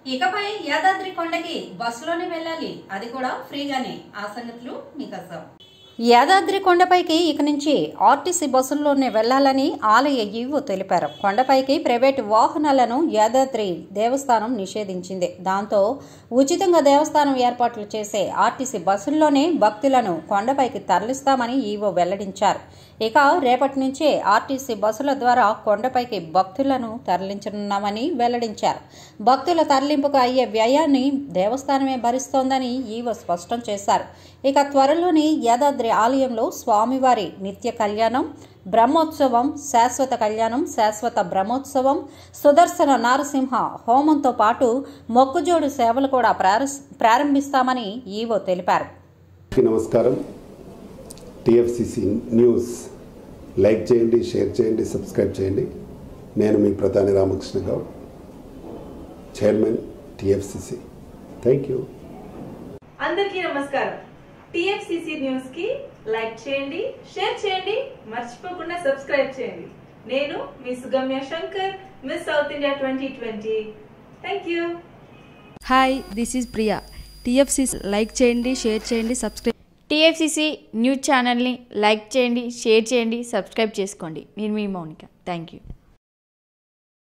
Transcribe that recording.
ఇకపై యాదాద్రి కొండకి బస్సులోనే వెళ్ళాలి అది కూడా ఫ్రీగానే ఆ సంగతులు మీకోసం యాదాద్రి కొండపైకి ఇక నుంచి ఆర్టీసీ బస్సుల్లోనే వెళ్లాలని ఆలయ ఈవో తెలిపారు కొండపైకి ప్రైవేటు వాహనాలను యాదాద్రి దేవస్థానం నిషేధించింది దాంతో ఉచితంగా దేవస్థానం ఏర్పాట్లు చేసే ఆర్టీసీ బస్సుల్లోనే భక్తులను కొండపైకి తరలిస్తామని ఈవో వెల్లడించారు ఇక రేపటి నుంచే ఆర్టీసీ బస్సుల ద్వారా కొండపైకి భక్తులను తరలించనున్నామని వెల్లడించారు భక్తుల తరలింపుకు అయ్యే వ్యయాన్ని దేవస్థానమే భరిస్తోందని ఈవో స్పష్టం చేశారు ఇక త్వరలోనే యాదాద్రి ఆలయంలో స్వామివారి నిత్య కళ్యాణం బ్రహ్మోత్సవం శాశ్వత కళ్యాణం శాశ్వత బ్రహ్మోత్సవం సుదర్శన నారసింహ హోమంతో పాటు మొక్కుజోడు సేవలు కూడా ప్రారస్- ప్రారంభిస్తామని ఈవో తెలిపారు అందరికీ నమస్కారం టిఎఫ్సిసి న్యూస్ లైక్ చేయండి షేర్ చేయండి సబ్స్క్రైబ్ చేయండి నేను మీ ప్రధాని Ramakrishna Goud chairman TFCC thank you అందరికీ నమస్కారం టిఎఫ్సిసి న్యూస్ కి లైక్ చేయండి షేర్ చేయండి మర్చిపోకుండా సబ్స్క్రైబ్ చేయండి నేను మీ Sugamya Shankar Miss South India twenty twenty thank you hi this is Priya TFC like చేయండి షేర్ చేయండి సబ్స్క్రైబ్ టీఎఫ్సిసి న్యూస్ ఛానల్ని లైక్ చేయండి షేర్ చేయండి సబ్స్క్రైబ్ చేసుకోండి నేను మీ మౌనిక థ్యాంక్ యూ